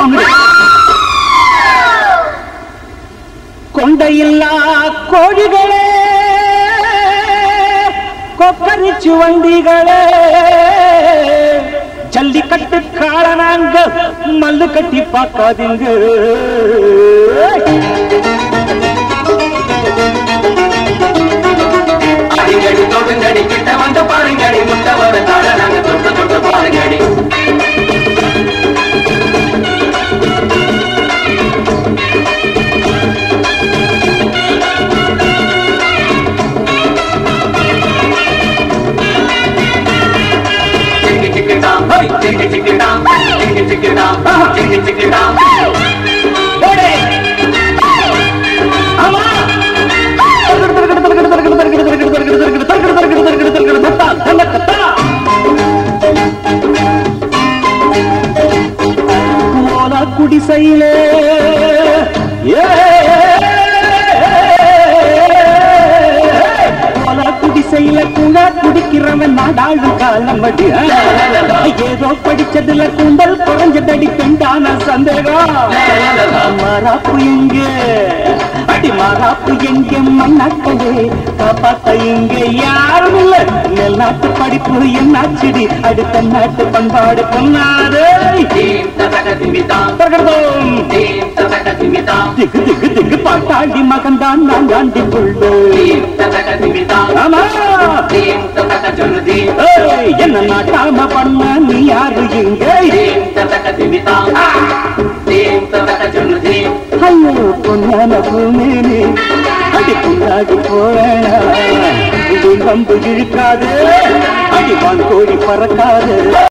போங்க கொண்டையில்லா கோழிகளே கொக்கரிச்சு வண்டிகளே ஜல்லிக்கட்டு காரணாங்க மல்லு கட்டி பார்க்காதீங்க அடிங்கடி தொடுங்கடி கிட்ட வந்து பாருங்கடி முட்டை வர தாழ நாங்க தொட்டு தொட்டு பாருங்கடி சிக்கி சிக்கிட்டாம் சிக்கி சிக்கிட்டாம் சிக்கி சிக்கிட்டாம் சிக்கி சிக்கிட்டாம் ஓடே. ஆமா. தன்னக்கத்தா. ஓலா குடிசையிலே ஏ ஓலா குடிசையில குழா குடிக்கிறவன் நாடாளு காலமடி ஏதோ படிச்சதுல குண்டல் குறைஞ்சதடி பெண்டான சந்தேகம் மராப்பு எங்க அடி மராப்பு எங்க மண்ணாக்களே காப்பாத்த இங்க யாரும் இல்ல நெல் நாட்டு படிப்பு என்னாச்சுடி அடுத்த நாட்டு பண்பாடு பொன்னாரு தீம் ததக திமிதாம் தகர்தோம் தீம் ததக திமிதாம் திக்கு திக்கு திக்கு பாட்டாண்டி மகன்தான் நான் தாண்டி கொள்டு தீம் ததக திமிதாம் ஆமா தீம் ததக ஜொல்லுதி ஏய், என்ன நாட்டாம பண்ண நீ யாரு இங்க தீம் ததக திமிதாம் தீம் ததக ஜொல்லுதி ஐயோ பொன்னான பூமேனி அடி புண்ணாடி போவேண இது வம்பு இழுக்காது அடி வான் கோழி பறக்காது